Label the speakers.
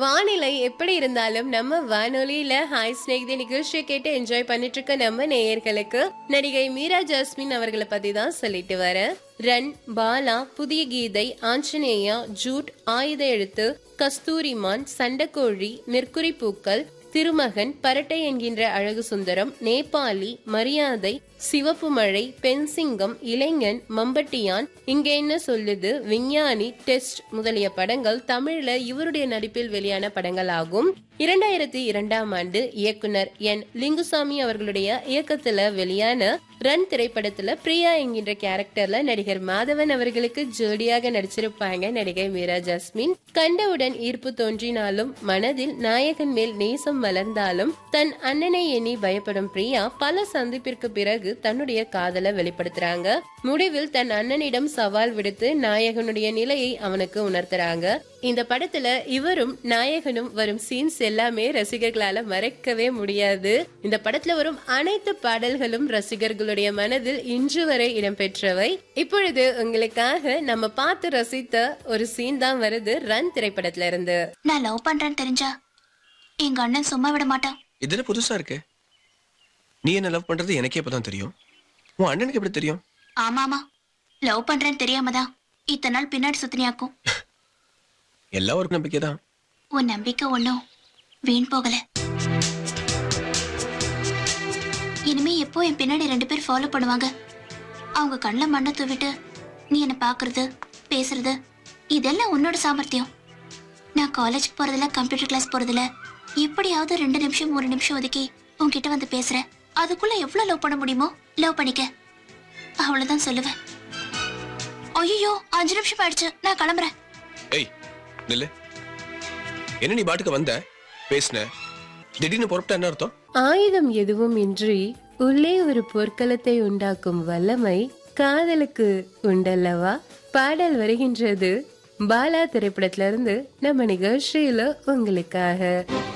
Speaker 1: வானிலை எப்படி இருந்தாலும் நம்ம வானொலியில ஹாய் ஸ்நேகிதி நிகழ்ச்சியை கேட்டு என்ஜாய் பண்ணிட்டு இருக்க நம்ம நேயர்களுக்கு நடிகை மீரா ஜாஸ்மின் அவர்களை பத்தி தான் சொல்லிட்டு வர ரன் பாலா புதிய கீதை ஆஞ்சநேயா ஜூட் ஆயுத எழுத்து கஸ்தூரிமான் சண்டக்கோழி நெற்குறி பூக்கள் திருமகன் பரட்டை என்கின்ற அழகு சுந்தரம் நேபாளி மரியாதை சிவப்பு மழை பெண்சிங்கம் இளைஞன் மம்பட்டியான் இங்க என்ன சொல்லுது விஞ்ஞானி டெஸ்ட் முதலிய படங்கள் தமிழ்ல இவருடைய நடிப்பில் வெளியான படங்கள் ஆகும் இரண்டாயிரத்தி இரண்டாம் ஆண்டு இயக்குனர் என் லிங்குசாமி அவர்களுடைய இயக்கத்துல வெளியான ரன் திரைப்படத்துல பிரியா என்கின்ற கேரக்டர்ல நடிகர் மாதவன் அவர்களுக்கு ஜோடியாக நடிச்சிருப்பாங்க நடிகை மீரா ஜாஸ்மின் கண்டவுடன் ஈர்ப்பு தோன்றினாலும் மனதில் நாயகன் மேல் நேசம் மலர்ந்தாலும் தன் அண்ணனை எண்ணி பயப்படும் பிரியா பல சந்திப்பிற்கு பிறகு தன்னுடைய காதலை வெளிப்படுத்துறாங்க முடிவில் தன் அண்ணனிடம் சவால் விடுத்து நாயகனுடைய நிலையை அவனுக்கு உணர்த்துறாங்க இந்த படத்துல இவரும் நாயகனும் வரும் சீன்ஸ் எல்லாமே ரசிகர்களால மறைக்கவே முடியாது இந்த படத்துல வரும் அனைத்து பாடல்களும் ரசிகர்களுடைய மனதில் இன்று வரை இடம்பெற்றவை இப்பொழுது உங்களுக்காக நம்ம பார்த்து ரசித்த ஒரு சீன் தான் வருது ரன் திரைப்படத்துல இருந்து
Speaker 2: நான் லவ் பண்றேன்னு தெரிஞ்சா எங்க அண்ணன் சும்மா விட மாட்டான்
Speaker 3: இது என்ன புதுசா இருக்கு நீ என்ன லவ் பண்றது எனக்கே இப்பதான் தெரியும் உன் அண்ணனுக்கு எப்படி தெரியும்
Speaker 2: ஆமா ஆமா லவ் பண்றேன்னு தெரியாம தான் இத்தனை நாள் பின்னாடி சுத்தினியாக்கும்
Speaker 3: எல்லா ஒரு நம்பிக்கை தான்
Speaker 2: உன் நம்பிக்கை ஒண்ணும் வீண் போகல இனிமே எப்போ என் பின்னாடி ரெண்டு பேர் ஃபாலோ பண்ணுவாங்க அவங்க கண்ணில் மண்ணை தூவிட்டு நீ என்ன பாக்குறது பேசுறது இதெல்லாம் உன்னோட சாமர்த்தியம் நான் காலேஜ் போறதுல கம்ப்யூட்டர் கிளாஸ் போறதுல எப்படியாவது ரெண்டு நிமிஷம் ஒரு நிமிஷம் ஒதுக்கி உன்கிட்ட வந்து பேசுறேன் அதுக்குள்ள எவ்வளவு லவ் பண்ண முடியுமோ லவ் பண்ணிக்க அவ்வளவுதான் சொல்லுவேன் ஐயோ அஞ்சு நிமிஷம் ஆயிடுச்சு நான் கிளம்புறேன்
Speaker 3: ஏய் நில்லு என்ன நீ பாட்டுக்கு வந்த பேசுன திடீர்னு புறப்பட்ட என்ன அர்த்தம்
Speaker 1: ஆயுதம் எதுவும் இன்றி உள்ளே ஒரு பொற்களத்தை உண்டாக்கும் வல்லமை காதலுக்கு உண்டல்லவா பாடல் வருகின்றது பாலா திரைப்படத்துல இருந்து நம்ம நிகழ்ச்சியில உங்களுக்காக